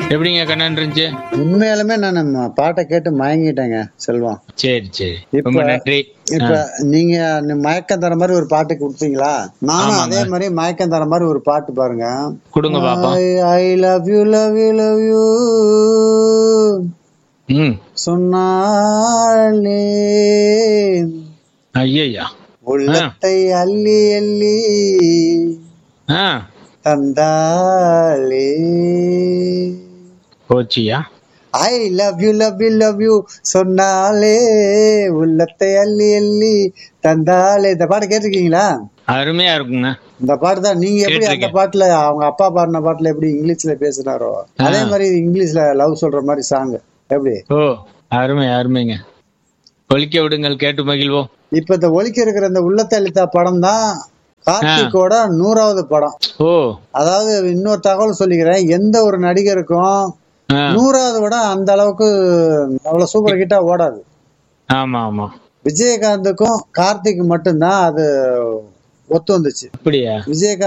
எப்படிங்க கண்ணன் இருந்துச்சு உண்மையாலுமே நான் நம்ம பாட்டை கேட்டு மயங்கிட்டேங்க செல்வம் சரி சரி இப்ப- ரொம்ப நன்றி இப்ப நீங்க நீ மயக்கம் தர மாதிரி ஒரு பாட்டு கொடுத்தீங்களா நானும் அதே மாதிரி மயக்கம் தர மாதிரி ஒரு பாட்டு பாருங்க கொடுங்க பாப்போம் I love you love you love you ம் சொன்னாலே ஐயா உள்ளத்தை அள்ளி அள்ளி ஆ தந்தாளே போச்சியா I love you love you love you சொன்னாலே உள்ளத்தை அள்ளி அள்ளி தந்தாலே இந்த பாட்டு கேட்டிருக்கீங்களா அருமையா இருக்குங்க இந்த பாட்டு தான் நீங்க எப்படி அந்த கேட்டிருக்கேன். பாட்டுல அவங்க அப்பா பாடின பாட்டுல எப்படி இங்கிலீஷ்ல பேசினாரோ அதே மாதிரி இங்கிலீஷ்ல லவ் சொல்ற மாதிரி சாங் எப்படி ஓ அருமை அருமைங்க ஒலிக்க விடுங்கள் கேட்டு மகிழ்வோம் இப்ப இந்த ஒலிக்க இருக்கிற இந்த உள்ளத்தை அளித்தா படம் தான் கார்த்திக்கோட நூறாவது படம் ஓ அதாவது இன்னொரு தகவல் சொல்லிக்கிறேன் எந்த ஒரு நடிகருக்கும் ஆ, நூறாவது விட அந்த அளவுக்கு அவ்வளவு சூப்பர் ஹிட்டா ஓடாது ஆமா ஆமா விஜயகாந்துக்கும் கார்த்திக் மட்டும்தான் அது ஒத்து வந்துச்சு அப்படியா விஜயகாந்த்